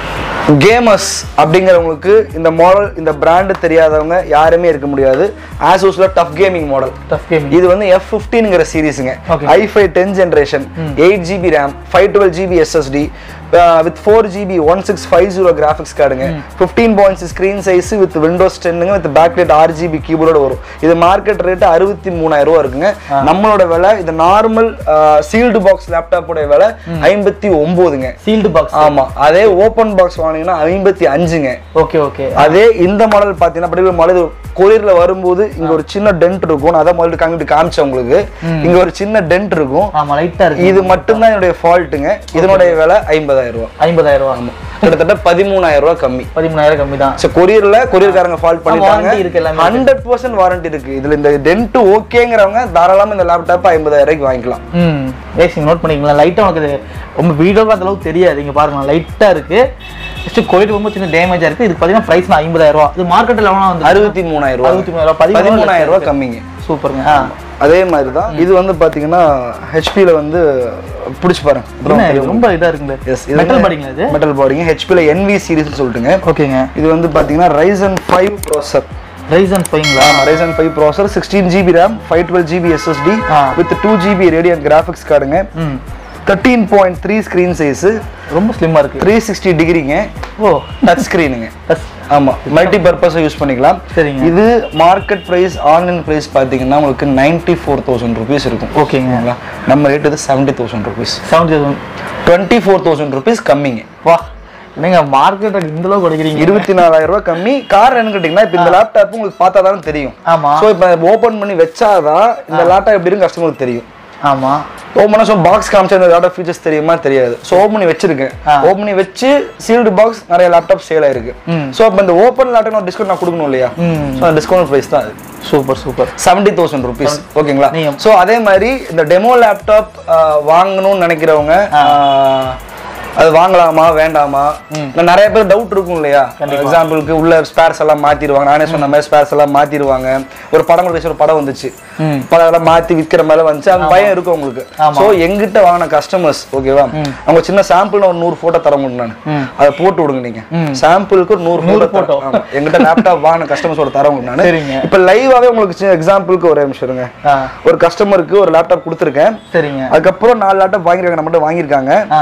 கேமர்ஸ் அப்படிங்கிறவங்களுக்கு இந்த மாடல் இந்த பிராண்டு தெரியாதவங்க யாருமே இருக்க முடியாது ஆசூஸ்ல TUF gaming model TUF gaming இது வந்து எஃப் ஃபிஃப்டீனுங்கிற சீரீஸுங்க Okay. I five ten generation eight GB RAM five twelve GB SSD with four GB one six five zero graphics கார்டுங்க fifteen points screen size with Windows டென்னுங்க with backlight ஆறு GB கீபோர்டோட வரும் இது மார்க்கெட் ரேட் அறுபத்தி மூணாயிரம் ரூபா இருக்குங்க நம்மளோட விலை இது நார்மல் சீல்டு பாக்ஸ் லேப்டாப்போட விலை ஐம்பத்தி ஒம்போதுங்க சீல்டு பாக்ஸ் ஆமா அதே ஓப்பன் பாக்ஸ் வாங்கினீங்கன்னா ஐம்பத்தி அஞ்சுங்க ஓகே ஓகே அதே இந்த மாடல் பார்த்தீங்கன்னா பர்டிகுலர் மாடல் கொரியர்ல வரும்போது இங்க ஒரு சின்ன டென்ட் இருக்கும் நான் அதான் முதல்ல காமிட்டு காமிச்சேன் உங்களுக்கு இங்க ஒரு சின்ன டென்ட் இருக்கும் ஆமா லைட்டா இருக்கு இது மட்டும்தான் என்னுடைய ஃபால்ட்டுங்க இதனுடைய விலை ஐம்பதாயிரம் ரூபாய் ஐம்பதாயிரம் ரூபா கிட்டத்தட்ட பதிமூணாயிரம் ரூபாய் கம்மி பதிமூணாயிரம் கம்மி தான் ஸோ கொரியர்ல கொரியர்காரங்க ஃபால்ட் பண்ணிட்டாங்க warranty இருக்கு எல்லாமே இருக்கு. ஹண்ட்ரட் பர்சன்ட் வாரண்டி இருக்கு இதுல இந்த டென்ட் ஓகேங்கிறவங்க தாராளமா இந்த லேப்டாப் ஐம்பதாயிரம் ரூபாய்க்கு வாங்கிக்கலாம் ம் ஏசி நோட் பண்ணிக்கலாம் லைட்டாக உனக்கு இது ரொம்ப வீடியோக்கு அந்த அளவுக்கு தெரியாது இங்க பாருங்க லைட்டாக இருக்கு ஜஸ்ட் குவாலிட்டி ரொம்ப சின்ன டேமேஜா இருக்கு இதுக்கு பார்த்தீங்கன்னா ப்ரைஸ் ஐம்பதாயிரம் ரூபா இது மார்க்கெட்டில் எவ்வளோ வந்து அறுபத்தி மூணாயிரம் ரூபாய் அறுபத்தி மூணாயிரம் ரூபாய் பதிமூணாயிரம் ரூபாய் கம்மிங்க சூப்பருங்க ஆ அதே மாதிரி தான் இது வந்து பாத்தீங்கன்னா ஹெச்பியில் வந்து பிடிச்சி பாருங்க அப்புறம் என்ன இது ரொம்ப இதா இருக்குங்க எஸ் இது மெட்டல் பாடிங்களா இது மெட்டல் பாடிங்க ஹெச்பியில் என்வி சீரிஸ்னு சொல்லிட்டுங்க ஓகேங்க இது வந்து பாத்தீங்கன்னா ரைசன் ஃபைவ் ப்ராசர் ரைசன் ஃபைங்களா Ryzen five processor sixteen GB RAM five twelve GB SSD ஆ. With two GB Radeon graphics கார்டுங்க ம் thirteen point three screen size ரொம்ப ஸ்லிம்மா இருக்கு த்ரீ சிக்ஸ்டி டிகிரிங்க ஓ டச் ஸ்க்ரீனுங்க that's- ஆமா மல்டி பர்பஸை யூஸ் பண்ணிக்கலாம் சரிங்க. இது மார்க்கெட் பிரைஸ் ஆன்லைன் பிரைஸ் பார்த்தீங்கன்னா உங்களுக்கு நைன்டி ஃபோர் தௌசண்ட் ருபீஸ் இருக்கும் ஓகேங்க ஓகேங்களா நம்ம ரேட் இது seventy thousand rupees seventy thousand twenty four thousand rupees கம்மிங்க வா என்னங்க மார்க்கெட் இந்த அளவுக்கு கொடுக்குறீங்க இருபத்தி நாலாயிரம் ரூபாய் கம்மி காரணம் என்ன கேட்டிங்கன்னா இப்போ இந்த லேப்டாப் உங்களுக்கு பார்த்தா தானே தெரியும் ஆமா ஸோ இப்போ ஓப்பன் பண்ணி வச்சாதான் இந்த லேப்டாப் எப்படி இருக்கு கஸ்டமருக்கு தெரியும் ஆமா ஓப்பன் ஸோ பாக்ஸ் காமிச்சா இந்த லேப்டாப் ஃபீச்சர்ஸ் தெரியுமா தெரியாது ஸோ ஓப்பன் பண்ணி வச்சிருக்கேன் ஆ. ஓப்பன் பண்ணி வச்சு சீல்டு பாக்ஸ் நிறைய லேப்டாப் சேல் ஆயிருக்கு ம். ஸோ அப்போ இந்த ஓப்பன் லேப்டாப் ஒரு டிஸ்கவுண்ட் நான் கொடுக்கணும் இல்லையா ம். ஸோ அந்த டிஸ்கவுண்ட் ப்ரைஸ் தான் அது super super seventy thousand rupees ஓகேங்களா நீங்க- ஸோ அதே மாதிரி இந்த டெமோ லேப்டாப் வாங்கணும்னு நினைக்கிறவங்க ஆஹ், அது வாங்கலாமா வேண்டாமா நான் நிறைய பேர் டவுட் இருக்கும் இல்லையா எக்ஸாம்பிளுக்கு உள்ள ஸ்பேர்ஸ் எல்லாம் மாத்திடுவாங்க நானே சொன்ன மாதிரி ஸ்பேர்ஸ் எல்லாம் மாத்திடுவாங்க ஒரு படம் கூட பேசி ஒரு படம் வந்துச்சு ம். படம் எல்லாம் மாத்தி விற்கிற மாதிரி வந்துச்சு அந்த பயம் இருக்கும் உங்களுக்கு ஆமா. ஸோ எங்கிட்ட வாங்கின கஸ்டமர்ஸ் ஓகேவா அவங்க சின்ன சாம்பிள் ஒரு நூறு போட்டோ தர முடியும் நான் அதை போட்டு விடுங்க நீங்க சாம்பிளுக்கு ஒரு நூறு நூறு போட்டோ photo. எங்கிட்ட லேப்டாப் வாங்கின கஸ்டமர்ஸோட தரவங்க நான் சரிங்க. இப்போ லைவாவே உங்களுக்கு எக்ஸாம்பிளுக்கு ஒரு நிமிஷம் இருங்க ஆ ஒரு கஸ்டமருக்கு ஒரு லேப்டாப் கொடுத்துருக்கேன் சரிங்க அதுக்கப்புறம் நாலு லேப்டாப் வாங்கிருக்காங்க நம்மகிட்ட வாங்கியிருக்காங்க ஆ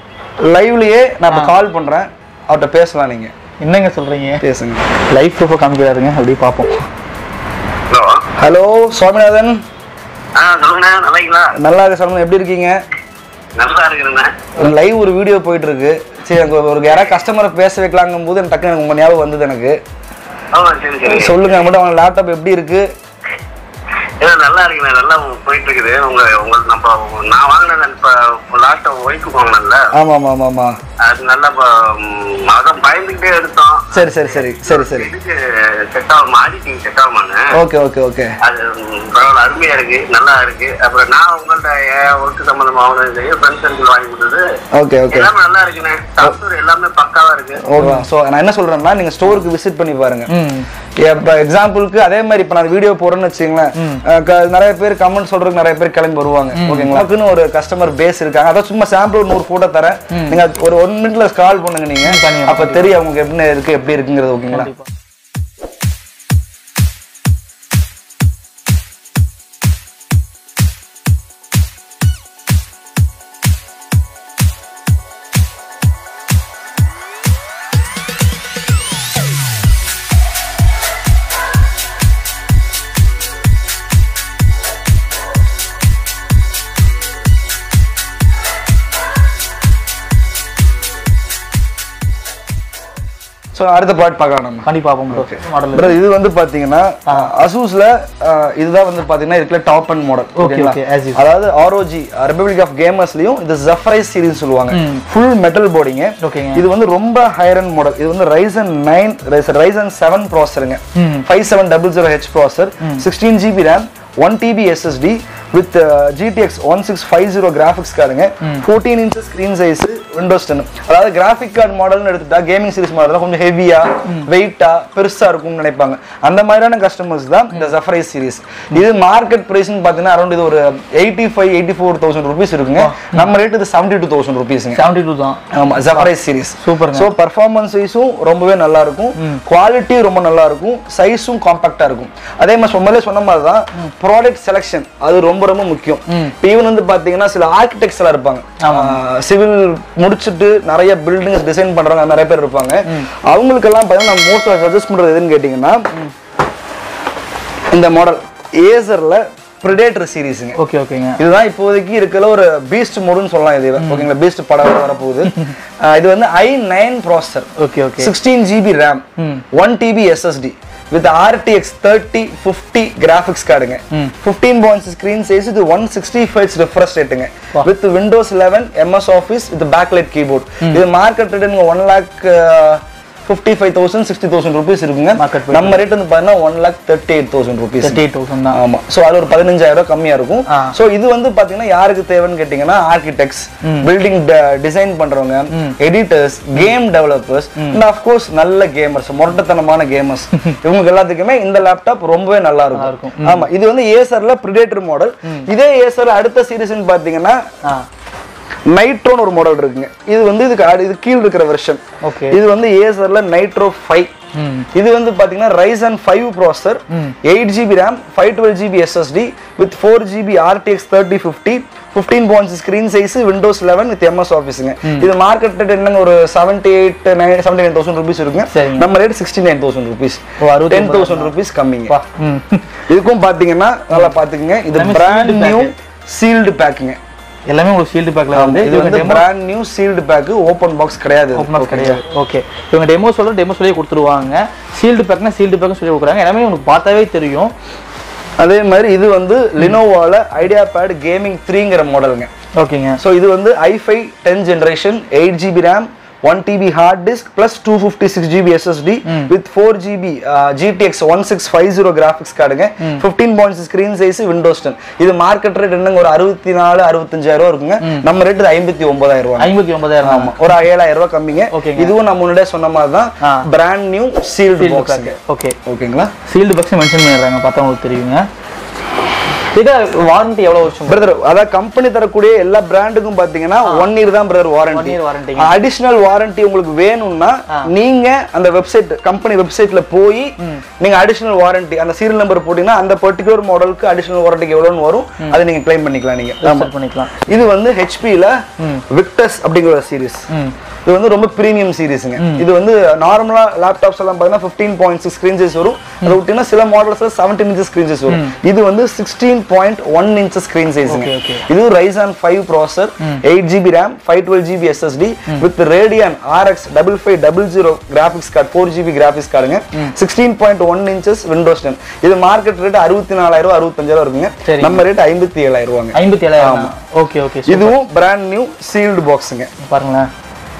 லைவ்லயே நான் இப்போ கால் பண்றேன் அவர்கிட்ட பேசலாம் நீங்க என்னங்க சொல்றீங்க பேசுங்க லைஃப் ப்ரூஃபை காமிக்கிறாருங்க அப்படியே பார்ப்போம் ஹலோ ஹலோ சுவாமிநாதன் ஆ சொல்லுங்கண்ணா நல்லா இருக்கீங்களா நல்லா இருக்க சாமி எப்படி இருக்கீங்க நல்லா இருக்கிறேண்ணே லைவ் ஒரு வீடியோ போயிட்டு இருக்கு சரி எனக்கு ஒரு யாராவது கஸ்டமரை பேச வைக்கலாங்கும் போது எனக்கு டக்குனு எனக்கு உங்க ஞாபகம் வந்தது எனக்கு ஆமா சரி சரி சொல்லுங்க மட்டும் அவங்க லேப்டாப் எப்படி இருக்கு ஏன்னா நல்லா இருக்குண்ணே நல்லா போயிட்டு இருக்குது உங்க உங்களுக்கு நம்ம நான் வாங்கினேன் இப்போ லாஸ்ட் ஒய்க்கு வாங்கினேன்ல ஆமா ஆமா ஆமா ஆமா அது நல்லா இப்போ ம், அதான் பயந்துக்கிட்டே எடுத்தோம் சரி சரி சரி சரி சரி இதுக்கு செட் ஆகுமா ஆடிட்டிங் செட் ஆகுமாங்க ஓகே ஓகே ஓகே அது ம், பரவாயில்ல அருமையா இருக்கு நல்லா இருக்கு அப்புறம் நான் உங்கள்ட்ட என் ஒர்க்கு சம்பந்தமா வாங்கினது ஃப்ரெண்ட்ஸ் சர்க்கிள் வாங்கி கொடுத்தது ஓகே ஓகே எல்லாமே நல்லா இருக்குண்ணே சாஃப்ட்வேர் எல்லாமே பக்காவா இருக்கு ஓகே ஸோ நான் என்ன சொல்றேன்னா நீங்க ஸ்டோருக்கு விசிட் பண்ணி பாருங்க ம் இப்போ எக்ஸாம்பிளுக்கு அதே மாதிரி இப்போ நான் வீடியோ போறேன்னு வச்சுங்களேன் அஹ் க- நிறைய பேர் கமெண்ட் சொல்றதுக்கு நிறைய பேர் கிளம்பி வருவாங்க ஓகேங்களா நமக்குன்னு ஒரு கஸ்டமர் பேஸ் இருக்காங்க அதான் சும்மா சாம்பிள் ஒரு நூறு போட்டோ தரேன் நீங்க ஒரு ஒன் மினிட்ல கால் பண்ணுங்க நீங்க பண்ணிடலாம், அப்ப தெரியும் அவங்க எப்படி இருக்கு எப்படி இருக்குங்கிறது ஓகேங்களா கண்டிப்பா ஸோ அடுத்த பார்ட் பார்க்கலாம் நம்ம கண்டிப்பா பார்ப்போம் ப்ரோ மாடல் Brother, இது வந்து பாத்தீங்கன்னா அசூஸ்ல இதுதான் வந்து பாத்தீங்கன்னா இதுல top end model Okay, okay, as usual. அதாவது ஆர்ஓஜி ரிபப்ளிக் ஆஃப் கேமர்ஸ்லயும் இது ஜஃப்ரைஸ் சீரிஸ் சொல்லுவாங்க ஃபுல் மெட்டல் போர்டிங்க ஓகேங்க இது வந்து ரொம்ப ஹையர் அண்ட் மாடல் இது வந்து ரைசன் நைன் ரைசன் செவன் ப்ராசருங்க five seven double zero H processor sixteen GB RAM one TB SSD with GTX one six five zero graphics கார்டுங்க fourteen inches screen size Windows ten அதாவது graphic card மாடல்னு எடுத்துட்டா gaming series model கொஞ்சம் ஹெவியா வெயிட்டா பெருசா இருக்கும்னு நினைப்பாங்க அந்த மாதிரியான கஸ்டமர்ஸ் தான் இந்த ஜஃப்ரைஸ் சீரிஸ் இது மார்க்கெட் பிரைஸ்னு பார்த்தீங்கன்னா அரௌண்ட் இது ஒரு eighty five eighty four thousand rupees இருக்குங்க நம்ம ரேட் இது செவன்டி டூ தௌசண்ட் ருபீஸுங்க செவன்டி டூ தான் ஆமா ஜஃபரைஸ் சீரிஸ் சூப்பருங்க. ஸோ பர்ஃபார்மன்ஸ் வைஸும் ரொம்பவே நல்லா இருக்கும் குவாலிட்டி ரொம்ப நல்லா இருக்கும் சைஸும் காம்பாக்டா இருக்கும் அதே மாதிரி சொன்னதே சொன்ன மாதிரி தான் ப்ராடக்ட் செலெக்ஷன் அது ரொம்ப ரொம்ப முக்கியம் ஈவன் வந்து பாத்தீங்கன்னா சில ஆர்கிடெக்ட்ஸ் எல்லாம் இருப்பாங்க சிவில் முடிச்சுட்டு நிறைய பில்டிங்ஸ் டிசைன் பண்றவங்க நிறைய பேர் இருப்பாங்க அவங்களுக்கெல்லாம் பார்த்தீங்கன்னா நான் மோஸ்ட் சஜஸ்ட் பண்றது எதுன்னு கேட்டிங்கன்னா இந்த மாடல் ஏசர்ல ப்ரிடேட்டர் சீரிஸுங்க ஓகே ஓகேங்க இதுதான் இப்போதைக்கு இருக்கிற ஒரு பீஸ்ட் மோடுன்னு சொல்லலாம் இது ஓகேங்களா பீஸ்ட் படம் வர வரப்போகுது அஹ் இது வந்து i nine processor okay okay sixteen GB RAM one TB SSD with RTX thirty fifty graphics கார்டுங்க ஃபிஃப்டீன் பாயிண்ட் ஸ்க்ரீன் சைஸ் இது ஒன் சிக்ஸ்டி ஃபைவ் ரெஃப்ரெஷ் ரேட்டுங்க with Windows eleven MS Office with backlight keyboard இது market ரேட்டுங்க one lakh fifty five thousand sixty thousand rupees இருக்குங்க Market rate. நம்ம rate வந்து பார்த்தீங்கன்னா one lakh thirty eight thousand rupees thirty eight thousand தான் ஆமா so அது ஒரு பதினஞ்சாயிரம் ரூபாய் கம்மியா இருக்கும் ஆ. சோ இது வந்து பாத்தீங்கன்னா யாருக்கு தேவைன்னு கேட்டீங்கன்னா ஆர்கிடெக்ட்ஸ் பில்டிங் டிசைன் பண்றவங்க editors game developers and of course நல்ல கேமர்ஸ் முரட்டத்தனமான கேமர்ஸ் இவங்க எல்லாத்துக்குமே இந்த லேப்டாப் ரொம்பவே நல்லா இருக்கும் ஆமா இது வந்து ஏசர்ல பிரிடேட்டர் மாடல் இதே ஏசர்ல அடுத்த சீரிஸ்னு பாத்தீங்கன்னா ஆ நைட்ரோன்னு ஒரு மாடல் இருக்குங்க இது வந்து இதுக்கு அடி- இது கீழ் இருக்கிற வெர்ஷன் ஓகே இது வந்து ஏசர்ல நைட்ரோ ஃபைவ் ம் இது வந்து பாத்தீங்கன்னா Ryzen five processor eight GB RAM five twelve GB SSD with four GB RTX thirty fifty fifteen points screen size Windows eleven with MS ஆஃபீஸுங்க இது மார்க்கெட் ரேட் என்னங்க ஒரு seventy eight nine seventy nine thousand rupees இருக்குங்க சரிங்க. நம்ம rate sixty nine thousand rupees ஓ, அறுபத்தி ten thousand rupees கம்மிங்க பா ம் இதுக்கும் பாத்தீங்கன்னா நல்லா பாத்துக்கங்க இது எல்லாமே brand sealed new pack. Sealed பேக்குங்க எல்லாமே உங்களுக்கு ஷீல்டு பேக்ல வந்து இது வந்து brand new sealed pack open box கிடையாது இது. ஓப்பன் பாக்ஸ் கிடையாது ஓகே இவங்க டெமோ சொல்ல டெமோ சொல்லி கொடுத்துருவாங்க சீல்டு பேக்னா சீல்டு பேக்னு சொல்லி கொடுக்குறாங்க எல்லாமே உங்களுக்கு பார்த்தாவே தெரியும் அதே மாதிரி இது வந்து லினோவால ஐடியா பேட் கேமிங் த்ரீங்கிற மாடலுங்க ஓகேங்க ஸோ இது வந்து i five ten generation eight GB RAM one TB hard disk plus two fifty six GB SSD with four GB GTX one six five zero graphics கார்டுங்க fifteen point screen size Windows ten இது market rate என்னங்க ஒரு அறுபத்தி நாலு அறுபத்தஞ்சாயிரம் ரூபா இருக்குங்க நம்ம rate ஐம்பத்தி ஒன்பதாயிரம் ரூபா ஐம்பத்தி ஒன்பதாயிரம் ஆமா ஒரு ஏழாயிரம் ரூபாய் கம்மிங்க ஓகேங்க. இதுவும் நம்ம முன்னாடியே சொன்ன மாதிரி தான் ஆ. Brand new sealed sealed box pack okay ஓகேங்களா சீல்டு பாக்ஸ் மென்ஷன் பண்ணிடுறாங்க பார்த்தா உங்களுக்கு தெரியுங்க இது வாரண்டி எவ்வளோ வருஷம் பிரதர் அதாவது கம்பெனி தரக்கூடிய எல்லா பிராண்டுக்கும் பாத்தீங்கன்னா ஒன் இயர் தான் brother One warranty year warranty. Additional warranty உங்களுக்கு வேணும்னா நீங்க அந்த வெப்சைட் கம்பெனி வெப்சைட்ல போய் நீங்க அடிஷனல் வாரண்டி அந்த சீரியல் நம்பர் போட்டீங்கன்னா அந்த பர்டிகுலர் மாடலுக்கு அடிஷனல் வாரண்டிக்கு எவ்வளவுன்னு வரும் அதை நீங்க கிளைம் பண்ணிக்கலாம் நீங்க ஆமா. செட் பண்ணிக்கலாம் இது வந்து ஹெச்பில விக்டஸ் அப்படிங்கிற சீரிஸ் ம் இது வந்து ரொம்ப பிரீமியம் சீரிஸுங்க இது வந்து நார்மலா லேப்டாப்ஸ் எல்லாம் பார்த்தீங்கன்னா fifteen point six screen size வரும் அதை விட்டீங்கன்னா சில மாடல்ஸ்ல செவன்டீன் இன்ச்சஸ் ஸ்க்ரீன் சைஸ் வரும் இது வந்து sixteen point one inches screen சைஸுங்க Okay, okay. இது Ryzen five processor eight GB RAM five twelve GB SSD with Radeon RX double five double zero graphics card four GB graphics கார்டுங்க sixteen point one inches Windows ten இது market rate அறுபத்தி நாலாயிரம் அறுபத்தஞ்சாயிரம் இருக்குங்க சரி. நம்ம rate ஐம்பத்தி ஏழாயிரம் ரூபாங்க ஐம்பத்தி ஏழாயிரம் ஓகே ஓகே இதுவும் பிராண்ட் நியூ சீல்டு பாக்ஸுங்க பாருங்களேன்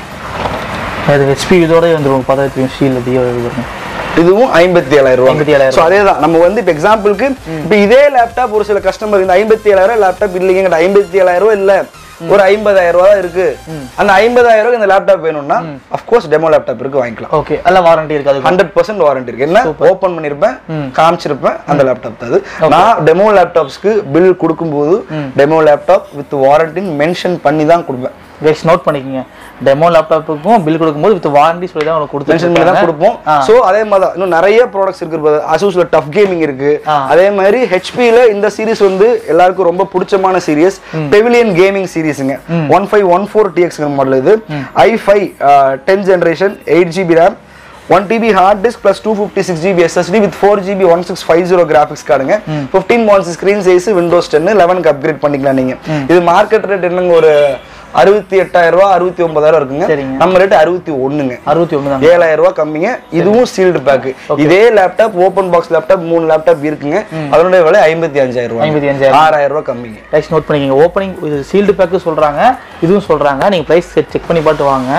அது ஹெச்பி இதோட வந்துடும் பதாயிரத்தி ஷீல் அதிகம் இருக்கும் இதுவும் ஐம்பத்தி ஏழாயிரம் ரூபாய் 57,000 ஸோ அதே தான் நம்ம வந்து இப்போ எக்ஸாம்பிளுக்கு இப்போ இதே லேப்டாப் ஒரு சில கஸ்டமர் இந்த ஐம்பத்தி ஏழாயிரம் லேப்டாப் இல்லைங்க ஐம்பத்தி ஏழாயிரம் ரூபாய் இல்ல ஒரு ஐம்பதாயிரம் ரூபாய் தான் இருக்கு அந்த ஐம்பதாயிரம் ரூபாய் இந்த லேப்டாப் வேணும்னா அஃப்கோர்ஸ் டெமோ லேப்டாப் இருக்கு வாங்கிக்கலாம் ஓகே எல்லாம் வாரண்டி இருக்காது ஹண்ட்ரட் பர்சன்ட் வாரண்டி இருக்கு என்ன ஓப்பன் பண்ணிருப்பேன் காமிச்சிருப்பேன் அந்த லேப்டாப் தான் அது நான் டெமோ லேப்டாப்ஸ்க்கு பில் கொடுக்கும்போது டெமோ லேப்டாப் வித் வாரண்டின்னு மென்ஷன் பண்ணி தான் கொடுப்பேன் கைஸ் நோட் பண்ணிக்கங்க டெமோ லேப்டாப்புக்கும் பில் கொடுக்கும்போது வித் வாரண்டி சொல்லி தான் உங்களுக்கு மென்ஷன் பண்ணி தான் கொடுப்போம் கொடுத்துருப்பாங்க சோ அதே மாதிரி தான் இன்னும் நிறைய ப்ராடக்ட்ஸ் இருக்கு அசூஸ்ல டஃப் கேமிங் இருக்கு ஆ. அதே மாதிரி ஹெச்பில இந்த சீரிஸ் வந்து எல்லாருக்கும் ரொம்ப பிடிச்சமான சீரிஸ் பெவிலியன் கேமிங் சீரிஸ்ங்க one five one four DX model இது I five ten generation eight GB RAM one TB hard disk plus two fifty six GB SSD with four GB one six five zero graphics கார்டுங்க fifteen point screen size Windows ten லெவனுக்கு upgrade பண்ணிக்கலாம் நீங்க இது market rate என்னங்க ஒரு அறுபத்தி எட்டாயிரம் ரூபா அறுபத்தி ஒன்பதாயிரம் இருக்குங்க சரிங்க. நம்ம ரேட் அறுபத்தி ஒண்ணுங்க அறுபத்தி ஒன்று தான் ஏழாயிரம் ரூபாய் கம்மிங்க இதுவும் சீல்டு பேக் இதே லேப்டாப் ஓபன் பாக்ஸ் லேப்டாப் மூணு லேப்டாப் இருக்குங்க அதனுடைய விலை ஐம்பத்தி அஞ்சாயிரம் ரூபாய் 55,000. ஆறாயிரம் ரூபாய் கம்மிங்க கைஸ் நோட் பண்ணிக்கங்க ஓப்பனிங் இது சீல்டு பேக்கு சொல்றாங்க இதுவும் சொல்றாங்க நீங்க பிரைஸ் செக் பண்ணி பார்த்து வாங்க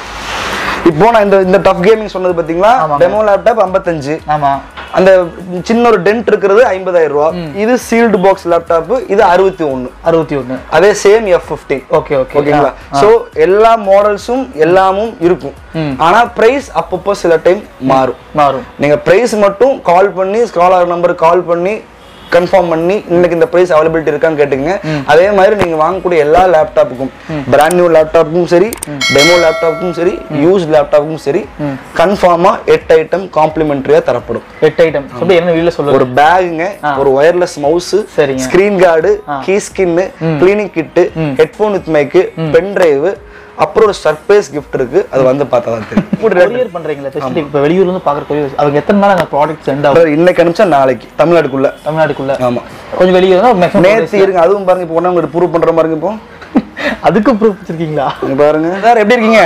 இப்போ நான் இந்த இந்த டஃப் கேமிங் சொன்னது பாத்தீங்களா ஆமாங்க. டெமோ லேப்டாப் ஐம்பத்தஞ்சு ஆமா அந்த சின்ன ஒரு டென்ட் இருக்கிறது ஐம்பதாயிரம் ரூபாய் இது சீல்டு பாக்ஸ் லேப்டாப் இது அறுபத்தி ஒண்ணு அறுபத்தி ஒன்று அதே same F fifteen okay okay ஓகேங்களா சோ எல்லா மாடல்ஸும் எல்லாமும் இருக்கும் ஆனா பிரைஸ் அப்பப்போ சில டைம் மாறும் மாறும் நீங்க பிரைஸ் மட்டும் கால் பண்ணி ஸ்காலர் நம்பருக்கு கால் பண்ணி கன்ஃபார்ம் பண்ணி இன்னைக்கு இந்த பிரைஸ் அவைலபிலிட்டி இருக்கான்னு கேட்டுங்க அதே மாதிரி நீங்க வாங்கக்கூடிய எல்லா லேப்டாப்புக்கும் பிராண்ட் நியூ லேப்டாப்புக்கும் சரி டெமோ லேப்டாப்புக்கும் சரி யூஸ் லேப்டாப்புக்கும் சரி கன்ஃபார்மா எட்டு ஐட்டம் காம்ப்ளிமெண்டரியா தரப்படும் எட்டு ஐட்டம் சொல்லி என்ன வீடியோ சொல்லுங்க ஒரு பேகுங்க ஒரு ஒயர்லெஸ் மவுஸ் சரிங்க. ஸ்கிரீன் கார்டு கீ ஸ்கின்னு cleaning kit headphone with mic pen drive அப்புறம் ஒரு சர்ப்ரைஸ் gift இருக்கு அது வந்து பார்த்தா தான் தெரியும் இப்படி ரெண்டு- கொரியர் பண்றீங்களா ஸ்பெஷலி இப்போ வெளியூர்ல இருந்து பாக்குற கொரியர் அவங்க எத்தனை நாள் அந்த ப்ராடக்ட் சென்ட் ஆகும் அதாவது இன்னைக்கு அனுப்பிச்சா நாளைக்கு தமிழ்நாட்டுக்குள்ள தமிழ்நாட்டுக்குள்ள ஆமா கொஞ்சம் வெளியே மேக்ஸிமம் நேத்து இருங்க அதுவும் பாருங்க இப்போ ஒண்ணு உங்களுக்கு ப்ரூவ் பண்ற பாருங்க இப்போ அதுக்கு ப்ரூஃப் வச்சிருக்கீங்களா இங்க பாருங்க சார் எப்படி இருக்கீங்க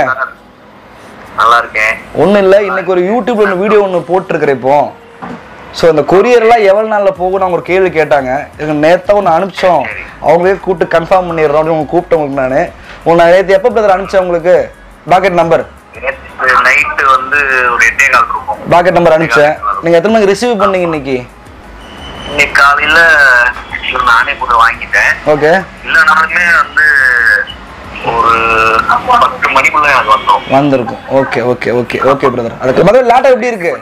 நல்லா இருக்கேன் ஒண்ணும் இல்ல இன்னைக்கு ஒரு யூடியூப்ல ஒன்று வீடியோ ஒன்று போட்டிருக்கிறேன் இப்போ ஸோ இந்த கொரியர்லாம் எவ்வளவு நாள்ல போகும் அவங்க ஒரு கேள்வி கேட்டாங்க எங்க நேத்தா ஒன்று அனுப்பிச்சோம் அவங்களே கூப்பிட்டு கன்ஃபார்ம் பண்ணிடுறோம் அப்படின்னு உங்க கூப்பிட்டேன் உங்களுக்கு நான் உங்க நேற்று எப்போ பிரதர் அனுப்பிச்சேன் உங்களுக்கு பாக்கெட் நம்பர் நேற்று நைட்டு வந்து ஒரு எட்டே கால் இருக்கும் பாக்கெட் நம்பர் அனுப்பிச்சேன் நீங்க எத்தனை மணிக்கு ரிசீவ் பண்ணீங்க இன்னைக்கு இன்னைக்கு காலையில நானே கூட வாங்கிட்டேன் ஓகே இல்லைனாலுமே வந்து ஒரு பத்து மணிக்குள்ள எனக்கு வந்துடும் வந்திருக்கும் okay okay okay okay brother அதுக்கு முதல்ல லேட்டா எப்படி இருக்கு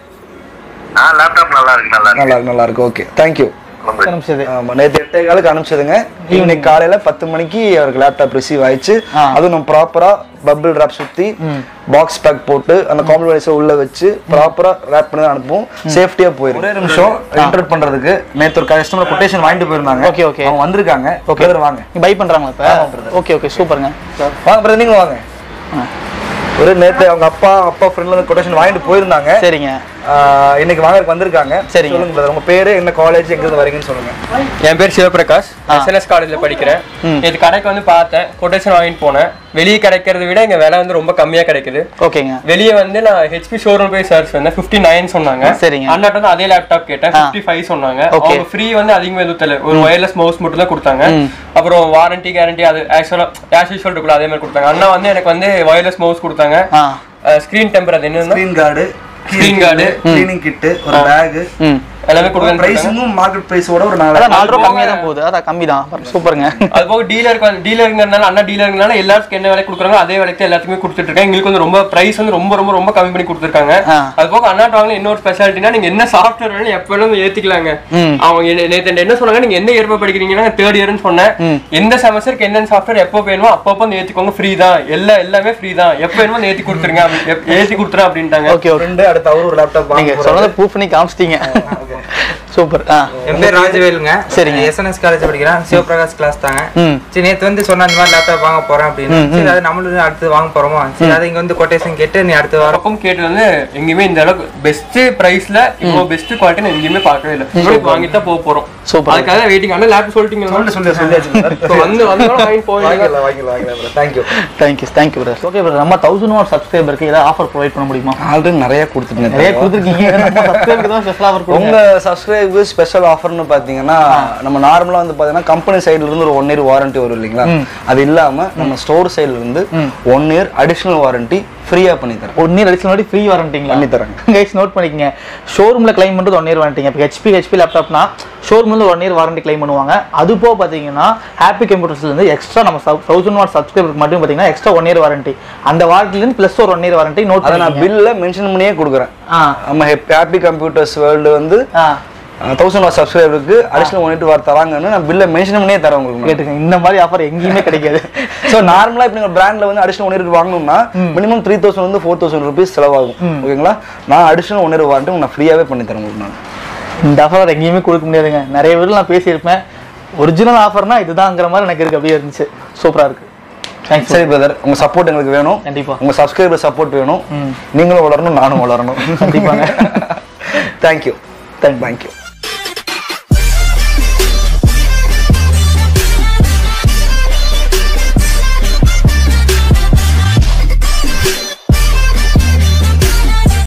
ஆ லேப்டாப் நல்லா இருக்கு நல்லா இருக்கு நல்லா இருக்கு நல்லா இருக்கு ஓகே தேங்க்யூ ரொம்ப அனுப்பிச்சது ஆமா நேற்று எட்டே காலுக்கு அனுப்பிச்சதுங்க இன்னைக்கு காலையில பத்து மணிக்கு அவருக்கு லேப்டாப் ரிசீவ் ஆயிடுச்சு ஆ. அதுவும் நம்ம ப்ராப்பரா பபிள் ராப் சுத்தி பாக்ஸ் பேக் போட்டு அந்த காம்ப்ளிமெண்ட்ஸ் உள்ள வச்சு ப்ராப்பரா ரேப் பண்ணி தான் அனுப்புவோம் சேஃப்டியா போயிடும் ஒரே நிமிஷம் இன்டர்ட் பண்றதுக்கு நேற்று ஒரு கஸ்டமர் கொட்டேஷன் வாங்கிட்டு போயிருந்தாங்க Okay, okay. அவங்க வந்திருக்காங்க ஓகே ஓகே வாங்க பை பண்றாங்களா இப்போ ஓகே ஓகே சூப்பருங்க வாங்க பிரதர் நீங்க வாங்க ஒரு நேத்து அவங்க அப்பா அப்பா ஃப்ரெண்ட்ல இருந்து கொட்டேஷன் வாங்கிட்டு போயிருந்தாங்க சரிங்க ஆஹ் இன்னைக்கு வாங்கறதுக்கு வந்திருக்காங்க சரிங்க. சொல்லுங்க பிரதர் உங்க பேரு என்ன காலேஜ் எங்க இருந்து வரீங்கன்னு சொல்லுங்க என் பேர் சிவபிரகாஷ் எஸ்என்எஸ் காலேஜ்ல படிக்கிறேன் இது கடைக்கு வந்து பார்த்தேன் கொட்டேஷன் வாங்கிட்டு போனேன் வெளியே கிடைக்கிறத விட இங்க விலை வந்து ரொம்ப கம்மியா கிடைக்குது ஓகேங்க வெளியே வந்து நான் ஹெச்பி ஷோரூம் போய் சர்ச் பண்ணேன் ஃபிஃப்டி நைன் சொன்னாங்க சரிங்க. அண்ணாட்ட வந்து அதே லேப்டாப் கேட்டேன் ஃபிஃப்டி ஃபைவ் சொன்னாங்க Okay. அவங்க ஃப்ரீ வந்து அதிகமாக எதுவும் தெரியல ஒரு ஒயர்லெஸ் மவுஸ் மட்டும் தான் கொடுத்தாங்க அப்புறம் வாரண்டி கேரண்டி அது ஆக்சுவலா ஆஸ் யூஷுவல் இருக்குல்ல அதே மாதிரி கொடுத்தாங்க அண்ணா வந்து எனக்கு வந்து ஒயர்லெஸ் மவுஸ் கொடுத்தாங்க ஆ ஸ்கிரீன் டெம்பர் அது என்னன்னா screen guard Screen guard. Cleaning kit ஒரு பேக் ம் எல்லாமே கொடுத்தாங்க பிரைஸிங்கும் மார்க்கெட் பிரைஸோட ஒரு அதான் நாலு நாலு ரூபா கம்மியாக தான் போகுது அதான் கம்மி தான் சூப்பருங்க அது போக டீலருக்கு வந்து டீலருங்கிறனால அண்ணா டீலருங்கனால எல்லாருக்கும் என்ன விலை கொடுக்குறாங்க அதே விலைக்கு தான் எல்லாத்துக்குமே கொடுத்துட்டு இருக்காங்க எங்களுக்கு வந்து ரொம்ப பிரைஸ் வந்து ரொம்ப ரொம்ப ரொம்ப கம்மி பண்ணி கொடுத்துருக்காங்க ஆ. அது போக அண்ணாட்ட வாங்கின இன்னொரு ஸ்பெஷாலிட்டினா நீங்க என்ன சாஃப்ட்வேர் வேணும் எப்ப வேணும் ஏத்திக்கலாங்க ம். அவங்க என்ன- நேத்து என்ன சொன்னாங்க நீங்க எந்த இயர் படிக்கிறீங்கன்னா தேர்ட் இயர்னு சொன்னேன் எந்த செமஸ்டருக்கு என்னென்ன சாஃப்ட்வேர் எப்போ வேணுமோ அப்பப்போ வந்து ஏத்திக்கோங்க ஃப்ரீ தான் எல்லா எல்லாமே ஃப்ரீ தான் எப்போ வேணுமோ வந்து ஏத்தி கொடுத்துருங்க அப்படி- எப்- ஏத்தி கொடுத்துறேன் அப்படின்ட்டாங்க ஓகே ஓகே ஃப்ரெண்டு அடுத்து அவரு ஒரு லேப்டாப் நீங்க வாங்க சொன்னதை ப்ரூஃப் பண்ணி காமிச்சிட்டீங்க சூப்பர் ஆ என் பேர் ராஜவேலுங்க சரிங்க. எஸ்என்எஸ் காலேஜ் படிக்கிறேன் சிவபிரகாஷ் கிளாஸ் தாங்க ம் சரி நேத்து வந்து சொன்ன இந்த மாதிரி லேப்டாப் வாங்க போறேன் அப்படின்னு சரி அது நம்மளும் அடுத்து வாங்க போறோமா சரி அது இங்க வந்து கொட்டேஷன் கேட்டு நீ அடுத்த வாரம் பக்கம் கேட்டு வந்து எங்கேயுமே இந்த அளவுக்கு பெஸ்ட் பிரைஸ்ல இவ்வளவு பெஸ்ட் குவாலிட்டி எங்கேயுமே பார்க்கவே இல்லை உங்களுக்கு வாங்கிட்டு தான் போக போறோம் Super. அதுக்காக வெயிட்டிங் ஆனால் லேப் சொல்லிட்டீங்க சொல்லி சொல்லியாச்சு இப்போ வந்து வந்தாலும் வாங்கி போவீங்க வாங்கிடலாம் வாங்கிடலாம் வாங்கிடலாம் thank you thank you thank you brother okay brother நம்ம தௌசண்ட் ஒன் சப்ஸ்கிரைபருக்கு ஏதாவது ஆஃபர் ப்ரொவைட் பண்ண முடியுமா ஆல்ரெடி நிறைய கொடுத்துருந்தேன் நிறைய கொடுத்துருக்கீங்க நம்ம சப்ஸ்கிரைபருக்கு தான் ஸ்பெஷல் ஆஃபர் கொடுங்க உங்க சப்ஸ்கிரைபு ஸ்பெஷல் ஆஃபர்னு பாத்தீங்கன்னா நம்ம நார்மலா வந்து பாத்தீங்கன்னா கம்பெனி சைடுல இருந்து ஒரு ஒன் இயர் வாரண்டி வரும் இல்லைங்களா அது இல்லாம நம்ம ஸ்டோர் சைடுல இருந்து ஒன் இயர் அடிஷனல் வாரண்டி ஃப்ரீயா பண்ணி தரேன் ஒன் இயர் அடிச்சு ஃப்ரீ வாரண்டிங்களா பண்ணி தரேங்க. கைஸ் நோட் பண்ணிக்கங்க ஷோரூம்ல கிளைம் பண்றது ஒன் இயர் வாரண்டிங்க இப்போ ஹெச்பி ஹெச்பி லேப்டாப்னா ஷோரூம்ல ஒன் இயர் வாரண்டி கிளைம் பண்ணுவாங்க அது போக பார்த்தீங்கன்னா ஹாப்பி கம்ப்யூட்டர்ஸ்ல இருந்து எக்ஸ்ட்ரா நம்ம தௌசண்ட் வாட் சப்ஸ்கிரைபருக்கு மட்டும் பார்த்தீங்கன்னா எக்ஸ்ட்ரா ஒன் இயர் வாரண்டி அந்த வாரண்டில இருந்து பிளஸ் ஒரு ஒன் இயர் வாரண்டி நோட் அதை நான் பில்ல மென்ஷன் பண்ணியே கொடுக்குறேன் ஆ நம்ம ஹாப்பி கம்ப்யூட்டர்ஸ் வேர்ல்டு வந்து ஆ தௌசண்ட் வாட் சப்ஸ்கிரைபருக்கு அடிஷனல் ஒன் எயிட் வார் தராங்கன்னு நான் பில்ல மென்ஷன் பண்ணியே தரேன் உங்களுக்கு கேட்டுங்க இந்த மாதிரி ஆஃபர் எங்கேயுமே கிடைக்காது ஸோ நார்மலாக இப்போ நீங்கள் பிராண்டில் வந்து அடிஷனல் ஒன் இயர் வாங்கணும்னா மினிமம் த்ரீ தௌசண்ட் வந்து ஃபோர் தௌசண்ட் ருபீஸ் செலவாகும் ஓகேங்களா நான் அடிஷனல் ஒன் இயர் வாரண்டி நான் ஃப்ரீயாகவே பண்ணி தரேன் உங்களுக்கு நான் இந்த ஆஃபர் எங்கேயுமே கொடுக்க முடியாதுங்க நிறைய பேர் நான் பேசியிருப்பேன் ஒரிஜினல் ஆஃபர்னா இதுதாங்கிற மாதிரி எனக்கு இருக்கு அப்படியே இருந்துச்சு சூப்பரா இருக்கு தேங்க்ஸ் சரி பிரதர் உங்க சப்போர்ட் எங்களுக்கு வேணும் கண்டிப்பா. உங்க சப்ஸ்கிரைபர் சப்போர்ட் வேணும் நீங்களும் வளரணும் நானும் வளரணும் கண்டிப்பாங்க. Thank you Thank you. தேங்க்யூ